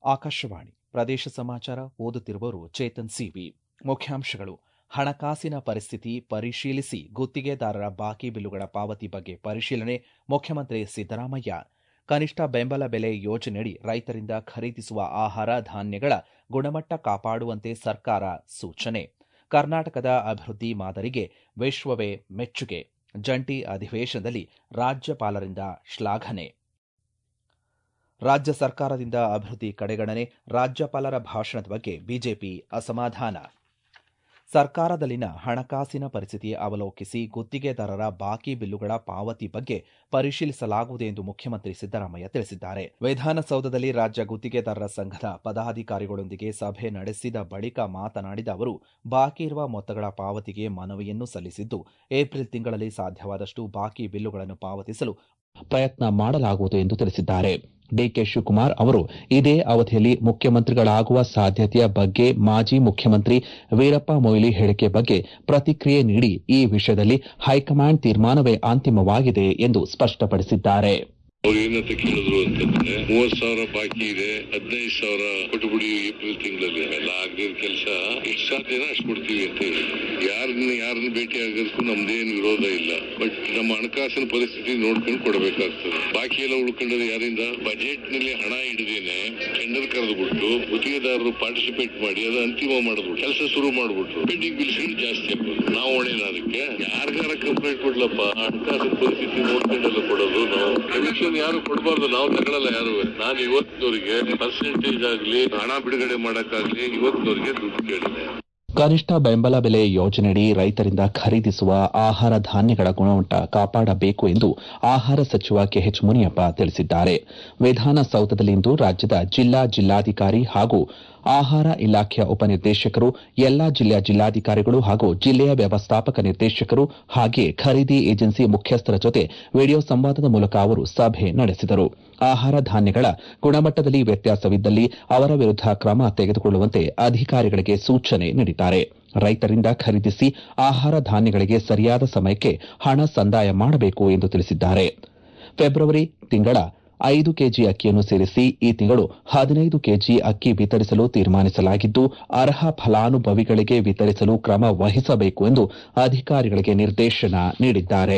ಆಕಾಶವಾಣಿ ಪ್ರದೇಶ ಸಮಾಚಾರ ಓದುತ್ತಿರುವವರು ಚೇತನ್ ಸಿವಿ ಮುಖ್ಯಾಂಶಗಳು ಹಣಕಾಸಿನ ಪರಿಸ್ಥಿತಿ ಪರಿಶೀಲಿಸಿ ಗುತ್ತಿಗೆದಾರರ ಬಾಕಿ ಬಿಲ್ಲುಗಳ ಪಾವತಿ ಬಗ್ಗೆ ಪರಿಶೀಲನೆ ಮುಖ್ಯಮಂತ್ರಿ ಸಿದ್ದರಾಮಯ್ಯ ಕನಿಷ್ಠ ಬೆಂಬಲ ಬೆಲೆ ಯೋಜನೆಯಡಿ ರೈತರಿಂದ ಖರೀದಿಸುವ ಆಹಾರ ಧಾನ್ಯಗಳ ಗುಣಮಟ್ಟ ಕಾಪಾಡುವಂತೆ ಸರ್ಕಾರ ಸೂಚನೆ ಕರ್ನಾಟಕದ ಅಭಿವೃದ್ಧಿ ಮಾದರಿಗೆ ವಿಶ್ವವೇ ಮೆಚ್ಚುಗೆ ಜಂಟಿ ಅಧಿವೇಶನದಲ್ಲಿ ರಾಜ್ಯಪಾಲರಿಂದ ಶ್ಲಾಘನೆ ರಾಜ್ಯ ಸರ್ಕಾರದಿಂದ ಅಭಿವೃದ್ಧಿ ಕಡೆಗಣನೆ ರಾಜ್ಯಪಾಲರ ಭಾಷಣದ ಬಗ್ಗೆ ಬಿಜೆಪಿ ಅಸಮಾಧಾನ ಸರ್ಕಾರದಲ್ಲಿನ ಹಣಕಾಸಿನ ಪರಿಸ್ಥಿತಿ ಅವಲೋಕಿಸಿ ಗುತ್ತಿಗೆದಾರರ ಬಾಕಿ ಬಿಲ್ಲುಗಳ ಪಾವತಿ ಬಗ್ಗೆ ಪರಿಶೀಲಿಸಲಾಗುವುದು ಎಂದು ಮುಖ್ಯಮಂತ್ರಿ ಸಿದ್ದರಾಮಯ್ಯ ತಿಳಿಸಿದ್ದಾರೆ ವಿಧಾನಸೌಧದಲ್ಲಿ ರಾಜ್ಯ ಗುತ್ತಿಗೆದಾರರ ಸಂಘದ ಪದಾಧಿಕಾರಿಗಳೊಂದಿಗೆ ಸಭೆ ನಡೆಸಿದ ಬಳಿಕ ಮಾತನಾಡಿದ ಅವರು ಬಾಕಿ ಇರುವ ಮೊತ್ತಗಳ ಪಾವತಿಗೆ ಮನವಿಯನ್ನು ಸಲ್ಲಿಸಿದ್ದು ಏಪ್ರಿಲ್ ತಿಂಗಳಲ್ಲಿ ಸಾಧ್ಯವಾದಷ್ಟು ಬಾಕಿ ಬಿಲ್ಲುಗಳನ್ನು ಪಾವತಿಸಲು ಪ್ರಯತ್ನ ಮಾಡಲಾಗುವುದು ಎಂದು ತಿಳಿಸಿದ್ದಾರೆ ಡಿಕೆ ಶಿವಕುಮಾರ್ ಅವರು ಇದೇ ಅವಧಿಯಲ್ಲಿ ಮುಖ್ಯಮಂತ್ರಿಗಳಾಗುವ ಸಾಧ್ಯತೆಯ ಬಗ್ಗೆ ಮಾಜಿ ಮುಖ್ಯಮಂತ್ರಿ ವೀರಪ್ಪ ಮೊಯ್ಲಿ ಹೇಳಿಕೆ ಬಗ್ಗೆ ಪ್ರತಿಕ್ರಿಯೆ ನೀಡಿ ಈ ವಿಷಯದಲ್ಲಿ ಹೈಕಮಾಂಡ್ ತೀರ್ಮಾನವೇ ಅಂತಿಮವಾಗಿದೆ ಎಂದು ಸ್ಪಷ್ಟಪಡಿಸಿದ್ದಾರೆ ಅವ್ರು ಏನಂತ ಕೇಳಿದ್ರು ಅಂತಂದ್ರೆ ಮೂವತ್ ಸಾವಿರ ಬಾಕಿ ಇದೆ ಹದಿನೈದು ಸಾವಿರ ಕೊಟ್ಬಿಡಿ ಏಪ್ರಿಲ್ ತಿಂಗಳಲ್ಲಿ ಎಲ್ಲ ಆಗದಿರೋ ಕೆಲಸ ಎಷ್ಟು ಸಾಧ್ಯನೋ ಅಷ್ಟು ಕೊಡ್ತೀವಿ ಅಂತ ಹೇಳಿ ಯಾರನ್ನ ಯಾರನ್ನ ಭೇಟಿ ಆಗೋದಕ್ಕೂ ನಮ್ದೇನು ವಿರೋಧ ಇಲ್ಲ ಬಟ್ ನಮ್ಮ ಹಣಕಾಸಿನ ಪರಿಸ್ಥಿತಿ ನೋಡ್ಕೊಂಡು ಕೊಡಬೇಕಾಗ್ತದೆ ಬಾಕಿ ಎಲ್ಲ ಉಳ್ಕೊಂಡದ್ದು ಯಾರಿಂದ ಬಜೆಟ್ ನಲ್ಲಿ ಹಣ ಹಿಡಿದೇನೆ ಟೆಂಡರ್ ಕರೆದ್ಬಿಟ್ಟು ಗುತ್ತಿಗೆದಾರರು ಪಾರ್ಟಿಸಿಪೇಟ್ ಮಾಡಿ ಅದು ಅಂತಿಮ ಮಾಡಿದ್ಬಿಟ್ಟು ಕೆಲಸ ಶುರು ಮಾಡ್ಬಿಟ್ರು ಪೆಂಡಿಂಗ್ ಬಿಲ್ಸ್ಗಳು ಜಾಸ್ತಿ ಆಗ್ಬೋದು ನಾವು ಹೊಣೆನ ಅದಕ್ಕೆ ಯಾರಿಗಾರ ಕಂಪ್ಲೇಂಟ್ ಕೊಡ್ಲಪ್ಪ ಹಣಕಾಸಿನ ಪರಿಸ್ಥಿತಿ ನೋಡ್ಕೊಂಡೆಲ್ಲ ಕೊಡೋದು ನಾವು ಕಮಿಷನ್ ಯಾರು ಕೊಡಬಾರ್ದು ನಾವು ತಗೊಳಲ್ಲ ಯಾರು ನಾನು ಇವತ್ತಿನವರಿಗೆ ಪರ್ಸೆಂಟೇಜ್ ಆಗ್ಲಿ ಹಣ ಬಿಡುಗಡೆ ಮಾಡಕ್ಕಾಗ್ಲಿ ಇವತ್ತಿನವರಿಗೆ ದುಡ್ಡು ಕೇಳಿದೆ ಕನಿಷ್ಠ ಬೆಂಬಲ ಬೆಲೆ ಯೋಜನೆಯಡಿ ರೈತರಿಂದ ಖರೀದಿಸುವ ಆಹಾರ ಧಾನ್ಯಗಳ ಗುಣಮಟ್ಟ ಕಾಪಾಡಬೇಕು ಎಂದು ಆಹಾರ ಸಚಿವ ಕೆಎಚ್ ಮುನಿಯಪ್ಪ ತಿಳಿಸಿದ್ದಾರೆ ವಿಧಾನಸೌಧದಲ್ಲಿಂದು ರಾಜ್ಯದ ಜಿಲ್ಲಾ ಜಿಲ್ಲಾಧಿಕಾರಿ ಹಾಗೂ ಆಹಾರ ಇಲಾಖೆಯ ಉಪನಿರ್ದೇಶಕರು ಎಲ್ಲಾ ಜಿಲ್ಲೆಯ ಜಿಲ್ಲಾಧಿಕಾರಿಗಳು ಹಾಗೂ ಜಿಲ್ಲೆಯ ವ್ಯವಸ್ಥಾಪಕ ನಿರ್ದೇಶಕರು ಹಾಗೆಯೇ ಖರೀದಿ ಏಜೆನ್ಸಿ ಮುಖ್ಯಸ್ಥರ ಜೊತೆ ವಿಡಿಯೋ ಸಂವಾದದ ಮೂಲಕ ಅವರು ಸಭೆ ನಡೆಸಿದರು ಆಹಾರ ಧಾನ್ಯಗಳ ಗುಣಮಟ್ಟದಲ್ಲಿ ವ್ಯತ್ಯಾಸವಿದ್ದಲ್ಲಿ ಅವರ ವಿರುದ್ದ ಕ್ರಮ ತೆಗೆದುಕೊಳ್ಳುವಂತೆ ಅಧಿಕಾರಿಗಳಿಗೆ ಸೂಚನೆ ನೀಡಿದ್ದಾರೆ ರೈತರಿಂದ ಖರೀದಿಸಿ ಆಹಾರ ಧಾನ್ಯಗಳಿಗೆ ಸರಿಯಾದ ಸಮಯಕ್ಕೆ ಹಣ ಸಂದಾಯ ಮಾಡಬೇಕು ಎಂದು ತಿಳಿಸಿದ್ದಾರೆ ಫೆಬ್ರವರಿ ತಿಂಗಳ ಐದು ಕೆಜಿ ಅಕ್ಕಿಯನ್ನು ಸೇರಿಸಿ ಈ ತಿಂಗಳು ಹದಿನೈದು ಕೆಜಿ ಅಕ್ಕಿ ವಿತರಿಸಲು ತೀರ್ಮಾನಿಸಲಾಗಿದ್ದು ಅರ್ಹ ಫಲಾನುಭವಿಗಳಿಗೆ ವಿತರಿಸಲು ಕ್ರಮ ವಹಿಸಬೇಕು ಎಂದು ಅಧಿಕಾರಿಗಳಿಗೆ ನಿರ್ದೇಶನ ನೀಡಿದ್ದಾರೆ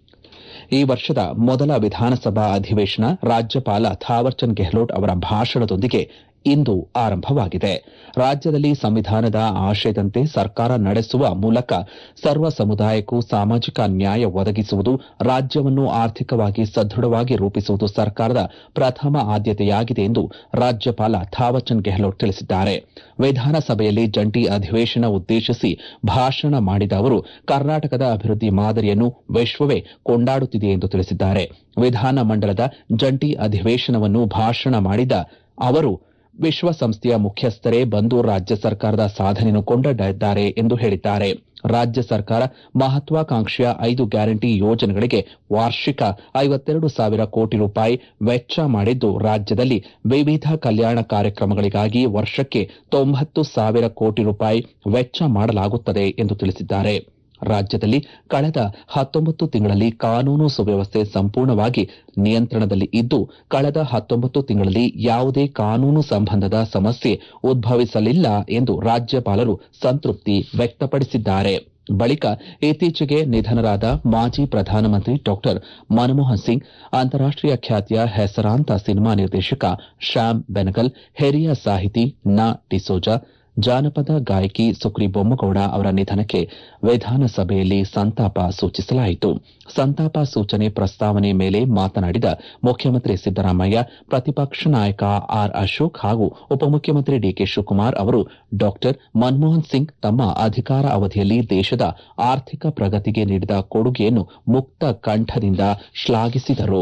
ಈ ವರ್ಷದ ಮೊದಲ ವಿಧಾನಸಭಾ ಅಧಿವೇಶನ ರಾಜ್ಯಪಾಲ ಥಾವರ್ಚಂದ್ ಗೆಹ್ಲೋಟ್ ಅವರ ಭಾಷಣದೊಂದಿಗೆ ಇಂದು ಆರಂಭವಾಗಿದೆ ರಾಜ್ಯದಲ್ಲಿ ಸಂವಿಧಾನದ ಆಶಯದಂತೆ ಸರ್ಕಾರ ನಡೆಸುವ ಮೂಲಕ ಸರ್ವ ಸಮುದಾಯಕ್ಕೂ ಸಾಮಾಜಿಕ ನ್ಯಾಯ ಒದಗಿಸುವುದು ರಾಜ್ಯವನ್ನು ಆರ್ಥಿಕವಾಗಿ ಸದೃಢವಾಗಿ ರೂಪಿಸುವುದು ಸರ್ಕಾರದ ಪ್ರಥಮ ಆದ್ಯತೆಯಾಗಿದೆ ಎಂದು ರಾಜ್ಯಪಾಲ ಥಾವರ್ಚಂದ್ ಗೆಹ್ಲೋಟ್ ತಿಳಿಸಿದ್ದಾರೆ ವಿಧಾನಸಭೆಯಲ್ಲಿ ಜಂಟಿ ಅಧಿವೇಶನ ಉದ್ದೇಶಿಸಿ ಭಾಷಣ ಮಾಡಿದ ಅವರು ಕರ್ನಾಟಕದ ಅಭಿವೃದ್ಧಿ ಮಾದರಿಯನ್ನು ವಿಶ್ವವೇ ಕೊಂಡಾಡುತ್ತಿದೆ ಎಂದು ತಿಳಿಸಿದ್ದಾರೆ ವಿಧಾನಮಂಡಲದ ಜಂಟಿ ಅಧಿವೇಶನವನ್ನು ಭಾಷಣ ಮಾಡಿದ ಅವರು ವಿಶ್ವಸಂಸ್ಥೆಯ ಮುಖ್ಯಸ್ಥರೇ ಬಂದು ರಾಜ್ಯ ಸರ್ಕಾರದ ಸಾಧನೆಯನ್ನು ಕೊಂಡೊಡ್ಡಿದ್ದಾರೆ ಎಂದು ಹೇಳಿದ್ದಾರೆ ರಾಜ್ಯ ಸರ್ಕಾರ ಮಹತ್ವಾಕಾಂಕ್ಷೆಯ ಐದು ಗ್ಯಾರಂಟಿ ಯೋಜನೆಗಳಿಗೆ ವಾರ್ಷಿಕ ಐವತ್ತೆರಡು ಸಾವಿರ ಕೋಟಿ ರೂಪಾಯಿ ವೆಚ್ಚ ಮಾಡಿದ್ದು ರಾಜ್ಯದಲ್ಲಿ ವಿವಿಧ ಕಲ್ಯಾಣ ಕಾರ್ಯಕ್ರಮಗಳಿಗಾಗಿ ವರ್ಷಕ್ಕೆ ತೊಂಬತ್ತು ಸಾವಿರ ಕೋಟಿ ರೂಪಾಯಿ ವೆಚ್ಚ ಮಾಡಲಾಗುತ್ತದೆ ಎಂದು ತಿಳಿಸಿದ್ದಾರೆ ರಾಜ್ಯದಲ್ಲಿ ಕಳೆದ ಹತ್ತೊಂಬತ್ತು ತಿಂಗಳಲ್ಲಿ ಕಾನೂನು ಸುವ್ಯವಸ್ಥೆ ಸಂಪೂರ್ಣವಾಗಿ ನಿಯಂತ್ರಣದಲ್ಲಿ ಇದ್ದು ಕಳೆದ ಹತ್ತೊಂಬತ್ತು ತಿಂಗಳಲ್ಲಿ ಯಾವುದೇ ಕಾನೂನು ಸಂಬಂಧದ ಸಮಸ್ಯೆ ಉದ್ಭವಿಸಲಿಲ್ಲ ಎಂದು ರಾಜ್ಯಪಾಲರು ಸಂತೃಪ್ತಿ ವ್ಯಕ್ತಪಡಿಸಿದ್ದಾರೆ ಬಳಿಕ ಇತ್ತೀಚೆಗೆ ನಿಧನರಾದ ಮಾಜಿ ಪ್ರಧಾನಮಂತ್ರಿ ಡಾ ಮನಮೋಹನ್ ಸಿಂಗ್ ಅಂತಾರಾಷ್ಟೀಯ ಖ್ಯಾತಿಯ ಹೆಸರಾಂತ ಸಿನಿಮಾ ನಿರ್ದೇಶಕ ಶ್ಯಾಮ್ ಬೆನಗಲ್ ಹಿರಿಯ ಸಾಹಿತಿ ನಾ ಡಿಸೋಜಾ ಜಾನಪದ ಗಾಯಕಿ ಸುಕ್ರಿ ಬೊಮ್ಮಗೌಡ ಅವರ ನಿಧನಕ್ಕೆ ವಿಧಾನಸಭೆಯಲ್ಲಿ ಸಂತಾಪ ಸೂಚಿಸಲಾಯಿತು ಸಂತಾಪ ಸೂಚನೆ ಪ್ರಸ್ತಾವನೆ ಮೇಲೆ ಮಾತನಾಡಿದ ಮುಖ್ಯಮಂತ್ರಿ ಸಿದ್ದರಾಮಯ್ಯ ಪ್ರತಿಪಕ್ಷ ನಾಯಕ ಆರ್ ಅಶೋಕ್ ಹಾಗೂ ಉಪಮುಖ್ಯಮಂತ್ರಿ ಡಿಕೆ ಶಿವಕುಮಾರ್ ಅವರು ಡಾ ಮನಮೋಹನ್ ಸಿಂಗ್ ತಮ್ಮ ಅಧಿಕಾರ ಅವಧಿಯಲ್ಲಿ ದೇಶದ ಆರ್ಥಿಕ ಪ್ರಗತಿಗೆ ನೀಡಿದ ಕೊಡುಗೆಯನ್ನು ಮುಕ್ತ ಕಂಠದಿಂದ ಶ್ಲಾಘಿಸಿದರು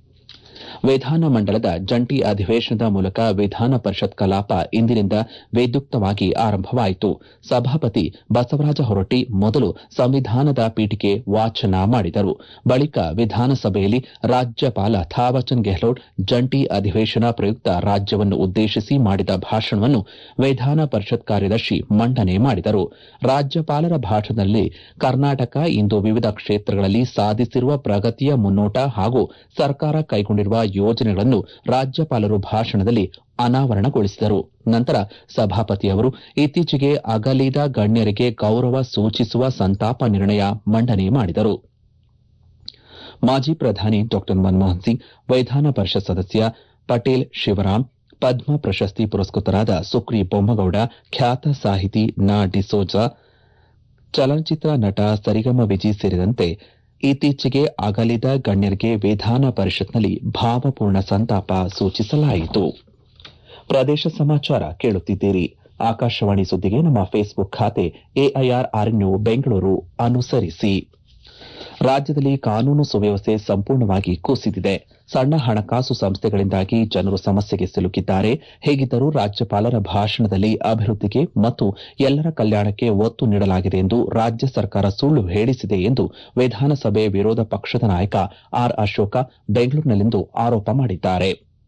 ವಿಧಾನಮಂಡಲದ ಜಂಟಿ ಅಧಿವೇಶನದ ಮೂಲಕ ವಿಧಾನ ಪರಿಷತ್ ಕಲಾಪ ಇಂದಿನಿಂದ ವಿದ್ಯುಕ್ತವಾಗಿ ಆರಂಭವಾಯಿತು ಸಭಾಪತಿ ಬಸವರಾಜ ಹೊರಟ್ಟಿ ಮೊದಲು ಸಂವಿಧಾನದ ಪೀಠಿಕೆ ವಾಚನ ಮಾಡಿದರು ಬಳಿಕ ವಿಧಾನಸಭೆಯಲ್ಲಿ ರಾಜ್ಯಪಾಲ ಥಾವರ್ಚಂದ್ ಗೆಹ್ಲೋಟ್ ಜಂಟಿ ಅಧಿವೇಶನ ಪ್ರಯುಕ್ತ ರಾಜ್ಯವನ್ನು ಉದ್ದೇಶಿಸಿ ಮಾಡಿದ ಭಾಷಣವನ್ನು ವಿಧಾನ ಪರಿಷತ್ ಕಾರ್ಯದರ್ಶಿ ಮಂಡನೆ ಮಾಡಿದರು ರಾಜ್ಯಪಾಲರ ಭಾಷಣದಲ್ಲಿ ಕರ್ನಾಟಕ ಇಂದು ವಿವಿಧ ಕ್ಷೇತ್ರಗಳಲ್ಲಿ ಸಾಧಿಸಿರುವ ಪ್ರಗತಿಯ ಮುನ್ನೋಟ ಹಾಗೂ ಸರ್ಕಾರ ಕೈಗೊಂಡಿರುವ ಯೋಜನೆಗಳನ್ನು ರಾಜ್ಯಪಾಲರು ಭಾಷಣದಲ್ಲಿ ಅನಾವರಣಗೊಳಿಸಿದರು ನಂತರ ಸಭಾಪತಿಯವರು ಇತ್ತೀಚೆಗೆ ಅಗಲಿದ ಗಣ್ಯರಿಗೆ ಗೌರವ ಸೂಚಿಸುವ ಸಂತಾಪ ನಿರ್ಣಯ ಮಂಡನೆ ಮಾಡಿದರು ಮಾಜಿ ಪ್ರಧಾನಿ ಡಾ ಮನಮೋಹನ್ ಸಿಂಗ್ ವಿಧಾನ ಪರಿಷತ್ ಸದಸ್ಯ ಪಟೇಲ್ ಶಿವರಾಮ್ ಪದ್ಮ ಪ್ರಶಸ್ತಿ ಪುರಸ್ಕೃತರಾದ ಸುಕ್ರಿ ಬೊಮ್ಮಗೌಡ ಖ್ಯಾತ ಸಾಹಿತಿ ನಾ ಡಿಸೋಜಾ ಚಲನಚಿತ್ರ ನಟ ಸರಿಗಮ ವಿಜಯ್ ಸೇರಿದಂತೆ ಇತ್ತೀಚೆಗೆ ಅಗಲಿದ ಗಣ್ಯರಿಗೆ ವಿಧಾನ ಪರಿಷತ್ನಲ್ಲಿ ಭಾವಪೂರ್ಣ ಸಂತಾಪ ಸೂಚಿಸಲಾಯಿತು ಪ್ರದೇಶ ಸಮಾಚಾರ ಕೇಳುತ್ತಿದ್ದೀರಿ ಆಕಾಶವಾಣಿ ಸುದ್ದಿಗೆ ನಮ್ಮ ಫೇಸ್ಬುಕ್ ಖಾತೆ ಎಐಆರ್ ಆರ್ನ್ಯೂ ಬೆಂಗಳೂರು ಅನುಸರಿಸಿ ರಾಜ್ಯದಲ್ಲಿ ಕಾನೂನು ಸುವ್ಯವಸ್ಥೆ ಸಂಪೂರ್ಣವಾಗಿ ಕುಸಿದಿದೆ ಸಣ್ಣ ಹಣಕಾಸು ಸಂಸ್ಥೆಗಳಿಂದಾಗಿ ಜನರು ಸಮಸ್ಯೆಗೆ ಸಿಲುಕಿದ್ದಾರೆ ಹೇಗಿದ್ದರೂ ರಾಜ್ಯಪಾಲರ ಭಾಷಣದಲ್ಲಿ ಅಭಿವೃದ್ಧಿಗೆ ಮತ್ತು ಎಲ್ಲರ ಕಲ್ಯಾಣಕ್ಕೆ ಒತ್ತು ನೀಡಲಾಗಿದೆ ಎಂದು ರಾಜ್ಯ ಸರ್ಕಾರ ಸುಳ್ಳು ಹೇಳಿಸಿದೆ ಎಂದು ವಿಧಾನಸಭೆ ವಿರೋಧ ಪಕ್ಷದ ನಾಯಕ ಆರ್ ಅಶೋಕ ಬೆಂಗಳೂರಿನಲ್ಲಿಂದು ಆರೋಪ ಮಾಡಿದ್ದಾರೆ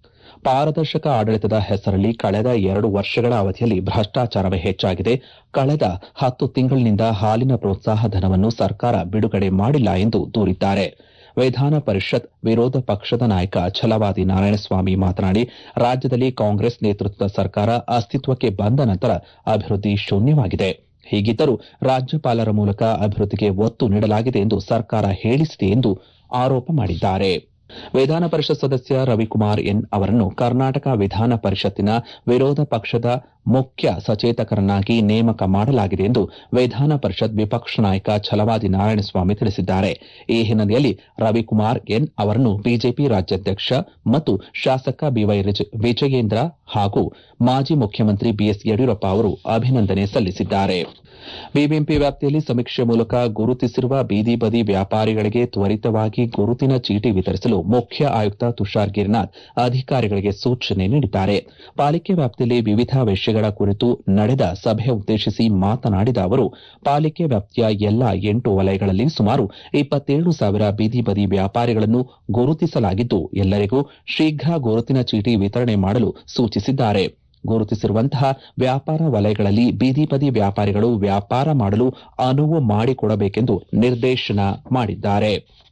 ಪಾರದರ್ಶಕ ಆಡಳಿತದ ಹೆಸರಲ್ಲಿ ಕಳೆದ ಎರಡು ವರ್ಷಗಳ ಅವಧಿಯಲ್ಲಿ ಭ್ರಷ್ಟಾಚಾರವೇ ಹೆಚ್ಚಾಗಿದೆ ಕಳೆದ ಹತ್ತು ತಿಂಗಳಿನಿಂದ ಹಾಲಿನ ಪ್ರೋತ್ಸಾಹ ಧನವನ್ನು ಸರ್ಕಾರ ಬಿಡುಗಡೆ ಮಾಡಿಲ್ಲ ಎಂದು ದೂರಿದ್ದಾರೆ ವಿಧಾನ ಪರಿಷತ್ ವಿರೋಧ ಪಕ್ಷದ ನಾಯಕ ಛಲವಾದಿ ನಾರಾಯಣಸ್ವಾಮಿ ಮಾತನಾಡಿ ರಾಜ್ಯದಲ್ಲಿ ಕಾಂಗ್ರೆಸ್ ನೇತೃತ್ವದ ಸರ್ಕಾರ ಅಸ್ತಿತ್ವಕ್ಕೆ ಬಂದ ನಂತರ ಅಭಿವೃದ್ಧಿ ಶೂನ್ಯವಾಗಿದೆ ಹೀಗಿದ್ದರೂ ರಾಜ್ಯಪಾಲರ ಮೂಲಕ ಅಭಿವೃದ್ಧಿಗೆ ಒತ್ತು ನೀಡಲಾಗಿದೆ ಎಂದು ಸರ್ಕಾರ ಹೇಳಿಸಿದೆ ಎಂದು ಆರೋಪ ಮಾಡಿದ್ದಾರೆ ವಿಧಾನ ಪರಿಷತ್ ಸದಸ್ಯ ರವಿಕುಮಾರ್ ಎನ್ ಅವರನ್ನು ಕರ್ನಾಟಕ ವಿಧಾನ ಪರಿಷತ್ತಿನ ವಿರೋಧ ಪಕ್ಷದ ಮುಖ್ಯ ಸಚೇತಕರನ್ನಾಗಿ ನೇಮಕ ಮಾಡಲಾಗಿದೆ ಎಂದು ವಿಧಾನ ಪರಿಷತ್ ವಿಪಕ್ಷ ನಾಯಕ ಛಲವಾದಿ ನಾರಾಯಣಸ್ವಾಮಿ ತಿಳಿಸಿದ್ದಾರೆ ಈ ಹಿನ್ನೆಲೆಯಲ್ಲಿ ರವಿಕುಮಾರ್ ಎನ್ ಅವರನ್ನು ಬಿಜೆಪಿ ರಾಜ್ಯಾಧ್ಯಕ್ಷ ಮತ್ತು ಶಾಸಕ ಬಿವೈ ವಿಜಯೇಂದ್ರ ಹಾಗೂ ಮಾಜಿ ಮುಖ್ಯಮಂತ್ರಿ ಬಿಎಸ್ ಯಡಿಯೂರಪ್ಪ ಅವರು ಅಭಿನಂದನೆ ಸಲ್ಲಿಸಿದ್ದಾರೆ ಬಿಬಿಎಂಪಿ ವ್ಯಾಪ್ತಿಯಲ್ಲಿ ಸಮೀಕ್ಷೆ ಮೂಲಕ ಗುರುತಿಸಿರುವ ಬೀದಿ ಬದಿ ವ್ಯಾಪಾರಿಗಳಿಗೆ ತ್ವರಿತವಾಗಿ ಗುರುತಿನ ಚೀಟಿ ವಿತರಿಸಲು ಮುಖ್ಯ ಆಯುಕ್ತ ತುಷಾರ್ ಗಿರಿನಾಥ್ ಅಧಿಕಾರಿಗಳಿಗೆ ಸೂಚನೆ ನೀಡಿದ್ದಾರೆ ಪಾಲಿಕೆ ವ್ಯಾಪ್ತಿಯಲ್ಲಿ ವಿವಿಧ ವಿಷಯಗಳ ಕುರಿತು ನಡೆದ ಸಭೆ ಉದ್ದೇಶಿಸಿ ಮಾತನಾಡಿದ ಅವರು ಪಾಲಿಕೆ ವ್ಯಾಪ್ತಿಯ ಎಲ್ಲಾ ಎಂಟು ವಲಯಗಳಲ್ಲಿ ಸುಮಾರು ಇಪ್ಪತ್ತೇಳು ಸಾವಿರ ಬೀದಿ ಬದಿ ವ್ಯಾಪಾರಿಗಳನ್ನು ಗುರುತಿಸಲಾಗಿದ್ದು ಎಲ್ಲರಿಗೂ ಶೀಘ್ರ ಗುರುತಿನ ಚೀಟಿ ವಿತರಣೆ ಮಾಡಲು ಸೂಚಿಸಿದ್ದಾರೆ ಗುರುತಿಸಿರುವಂತಹ ವ್ಯಾಪಾರ ವಲಯಗಳಲ್ಲಿ ಬೀದಿ ಬದಿ ವ್ಯಾಪಾರಿಗಳು ವ್ಯಾಪಾರ ಮಾಡಲು ಅನುವು ಮಾಡಿಕೊಡಬೇಕೆಂದು ನಿರ್ದೇಶನ ಮಾಡಿದ್ದಾರೆ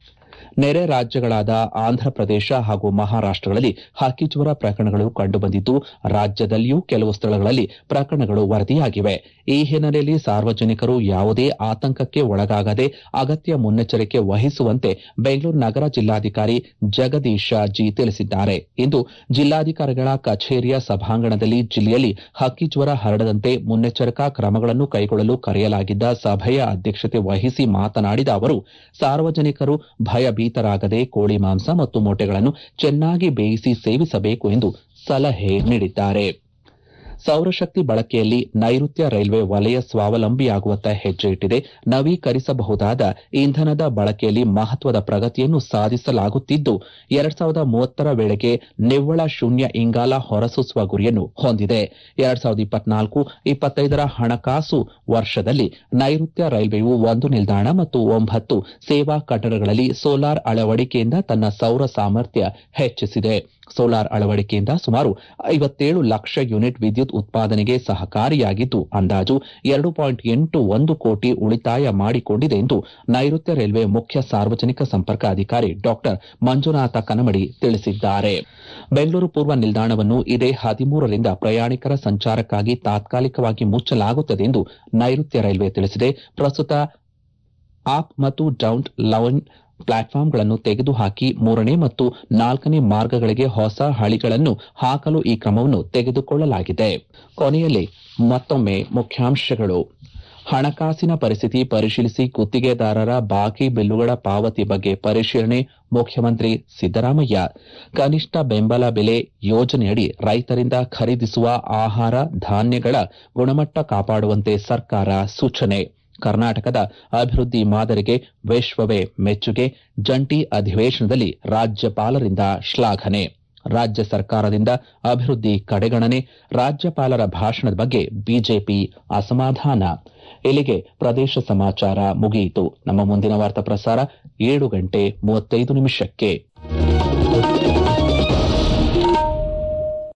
ನೆರೆ ರಾಜ್ಯಗಳಾದ ಆಂಧ್ರಪ್ರದೇಶ ಹಾಗೂ ಮಹಾರಾಷ್ಟಗಳಲ್ಲಿ ಹಕ್ಕಿಜ್ವರ ಪ್ರಕರಣಗಳು ಕಂಡುಬಂದಿದ್ದು ರಾಜ್ಯದಲ್ಲಿಯೂ ಕೆಲವು ಸ್ಥಳಗಳಲ್ಲಿ ಪ್ರಕರಣಗಳು ವರದಿಯಾಗಿವೆ ಈ ಹಿನ್ನೆಲೆಯಲ್ಲಿ ಸಾರ್ವಜನಿಕರು ಯಾವುದೇ ಆತಂಕಕ್ಕೆ ಒಳಗಾಗದೆ ಅಗತ್ಯ ಮುನ್ನೆಚ್ಚರಿಕೆ ವಹಿಸುವಂತೆ ಬೆಂಗಳೂರು ನಗರ ಜಿಲ್ಲಾಧಿಕಾರಿ ಜಗದೀಶ ಜಿ ತಿಳಿಸಿದ್ದಾರೆ ಇಂದು ಜಿಲ್ಲಾಧಿಕಾರಿಗಳ ಕಚೇರಿಯ ಸಭಾಂಗಣದಲ್ಲಿ ಜಿಲ್ಲೆಯಲ್ಲಿ ಹಕ್ಕಿಜ್ವರ ಹರಡದಂತೆ ಮುನ್ನೆಚ್ಚರಿಕಾ ಕ್ರಮಗಳನ್ನು ಕೈಗೊಳ್ಳಲು ಕರೆಯಲಾಗಿದ್ದ ಸಭೆಯ ಅಧ್ಯಕ್ಷತೆ ವಹಿಸಿ ಮಾತನಾಡಿದ ಅವರು ಸಾರ್ವಜನಿಕರು ಭಯಭೀತರಾಗದೆ ಕೋಳಿ ಮಾಂಸ ಮತ್ತು ಮೊಟ್ಟೆಗಳನ್ನು ಚೆನ್ನಾಗಿ ಬೇಯಿಸಿ ಸೇವಿಸಬೇಕು ಎಂದು ಸಲಹೆ ನೀಡಿದ್ದಾರೆ ಸೌರಶಕ್ತಿ ಬಳಕೆಯಲ್ಲಿ ನೈಋತ್ಯ ರೈಲ್ವೆ ವಲಯ ಸ್ವಾವಲಂಬಿಯಾಗುವತ್ತ ಹೆಜ್ಜೆ ಇಟ್ಟಿದೆ ನವೀಕರಿಸಬಹುದಾದ ಇಂಧನದ ಬಳಕೆಯಲ್ಲಿ ಮಹತ್ವದ ಪ್ರಗತಿಯನ್ನು ಸಾಧಿಸಲಾಗುತ್ತಿದ್ದು ಎರಡ್ ಸಾವಿರದ ಮೂವತ್ತರ ವೇಳೆಗೆ ನಿವ್ವಳ ಶೂನ್ಯ ಇಂಗಾಲ ಹೊರಸೂಸುವ ಗುರಿಯನ್ನು ಹೊಂದಿದೆ ಎರಡ್ ಸಾವಿರದ ಇಪ್ಪತ್ನಾಲ್ಕು ಇಪ್ಪತ್ತೈದರ ಹಣಕಾಸು ವರ್ಷದಲ್ಲಿ ನೈಋತ್ಯ ರೈಲ್ವೆಯು ಒಂದು ನಿಲ್ದಾಣ ಮತ್ತು ಒಂಬತ್ತು ಸೇವಾ ಕಟ್ಟಡಗಳಲ್ಲಿ ಸೋಲಾರ್ ಅಳವಡಿಕೆಯಿಂದ ತನ್ನ ಸೌರ ಸಾಮರ್ಥ್ಯ ಹೆಚ್ಚಿಸಿದೆ ಸೋಲಾರ್ ಅಳವಡಿಕೆಯಿಂದ ಸುಮಾರು ಐವತ್ತೇಳು ಲಕ್ಷ ಯೂನಿಟ್ ವಿದ್ಯುತ್ ಉತ್ಪಾದನೆಗೆ ಸಹಕಾರಿಯಾಗಿದ್ದು ಅಂದಾಜು ಎರಡು ಪಾಯಿಂಟ್ ಎಂಟು ಒಂದು ಕೋಟಿ ಉಳಿತಾಯ ಮಾಡಿಕೊಂಡಿದೆ ಎಂದು ನೈಋತ್ಯ ರೈಲ್ವೆ ಮುಖ್ಯ ಸಾರ್ವಜನಿಕ ಸಂಪರ್ಕ ಅಧಿಕಾರಿ ಡಾ ಮಂಜುನಾಥ ಕನಮಡಿ ತಿಳಿಸಿದ್ದಾರೆ ಬೆಂಗಳೂರು ಪೂರ್ವ ನಿಲ್ದಾಣವನ್ನು ಇದೇ ಹದಿಮೂರರಿಂದ ಪ್ರಯಾಣಿಕರ ಸಂಚಾರಕ್ಕಾಗಿ ತಾತ್ಕಾಲಿಕವಾಗಿ ಮುಚ್ಚಲಾಗುತ್ತದೆ ಎಂದು ನೈಋತ್ಯ ರೈಲ್ವೆ ತಿಳಿಸಿದೆ ಪ್ರಸ್ತುತ ಅಪ್ ಮತ್ತು ಡೌನ್ ಲೈನ್ ಪ್ಲಾಟ್ಫಾರ್ಮ್ಗಳನ್ನು ತೆಗೆದುಹಾಕಿ ಮೂರನೇ ಮತ್ತು ನಾಲ್ಕನೇ ಮಾರ್ಗಗಳಿಗೆ ಹೊಸ ಹಳಿಗಳನ್ನು ಹಾಕಲು ಈ ಕ್ರಮವನ್ನು ತೆಗೆದುಕೊಳ್ಳಲಾಗಿದೆ ಕೊನೆಯಲ್ಲಿ ಮತ್ತೊಮ್ಮೆ ಮುಖ್ಯಾಂಶಗಳು ಹಣಕಾಸಿನ ಪರಿಸ್ಥಿತಿ ಪರಿಶೀಲಿಸಿ ಗುತ್ತಿಗೆದಾರರ ಬಾಕಿ ಬಿಲ್ಲುಗಳ ಪಾವತಿ ಬಗ್ಗೆ ಪರಿಶೀಲನೆ ಮುಖ್ಯಮಂತ್ರಿ ಸಿದ್ದರಾಮಯ್ಯ ಕನಿಷ್ಠ ಬೆಂಬಲ ಬೆಲೆ ಯೋಜನೆಯಡಿ ರೈತರಿಂದ ಖರೀದಿಸುವ ಆಹಾರ ಧಾನ್ಯಗಳ ಗುಣಮಟ್ಟ ಕಾಪಾಡುವಂತೆ ಸರ್ಕಾರ ಸೂಚನೆ ಕರ್ನಾಟಕದ ಅಭಿವೃದ್ಧಿ ಮಾದರಿಗೆ ವಿಶ್ವವೇ ಮೆಚ್ಚುಗೆ ಜಂಟಿ ಅಧಿವೇಶನದಲ್ಲಿ ರಾಜ್ಯಪಾಲರಿಂದ ಶ್ಲಾಘನೆ ರಾಜ್ಯ ಸರ್ಕಾರದಿಂದ ಅಭಿವೃದ್ಧಿ ಕಡೆಗಣನೆ ರಾಜ್ಯಪಾಲರ ಭಾಷಣದ ಬಗ್ಗೆ ಬಿಜೆಪಿ ಅಸಮಾಧಾನ ಇಲ್ಲಿಗೆ ಪ್ರದೇಶ ಸಮಾಚಾರ ಮುಗಿಯಿತು ನಮ್ಮ ಮುಂದಿನ ವಾರ್ತಾ ಪ್ರಸಾರ ಏಳು ಗಂಟೆ ಮೂವತ್ತೈದು ನಿಮಿಷಕ್ಕೆ